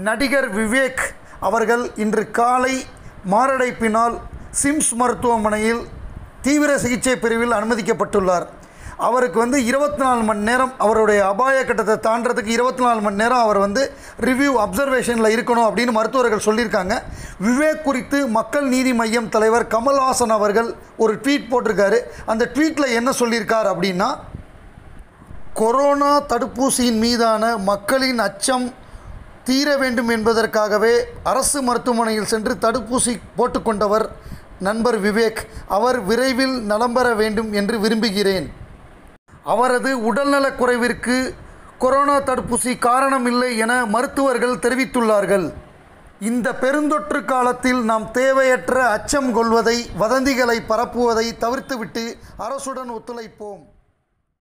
நடிகர் விவேக் அவர்கள் இன்று காலை மாரடைப்பினால் சிம்ஸ் மருத்துவமனையில் தீவிர சிகிச்சை பிரிவில் அனுமதிக்கப்பட்டுள்ளார் அவருக்கு வந்து இருபத்தி நாலு மணி நேரம் அவருடைய அபாய கட்டத்தை தாண்டறதுக்கு இருபத்தி நாலு மணி நேரம் அவர் வந்து ரிவ்யூ அப்சர்வேஷனில் இருக்கணும் அப்படின்னு மருத்துவர்கள் சொல்லியிருக்காங்க விவேக் குறித்து மக்கள் நீதி மையம் தலைவர் கமல்ஹாசன் அவர்கள் ஒரு ட்வீட் போட்டிருக்காரு அந்த ட்வீட்டில் என்ன சொல்லியிருக்கார் அப்படின்னா கொரோனா தடுப்பூசியின் மீதான மக்களின் அச்சம் தீர வேண்டும் என்பதற்காகவே அரசு மருத்துவமனையில் சென்று தடுப்பூசி போட்டுக்கொண்டவர் நண்பர் விவேக் அவர் விரைவில் நலம் பெற வேண்டும் என்று விரும்புகிறேன் அவரது உடல்நலக் குறைவிற்கு கொரோனா தடுப்பூசி காரணமில்லை என மருத்துவர்கள் தெரிவித்துள்ளார்கள் இந்த பெருந்தொற்று காலத்தில் நாம் தேவையற்ற அச்சம் கொள்வதை வதந்திகளை பரப்புவதை தவிர்த்துவிட்டு அரசுடன் ஒத்துழைப்போம்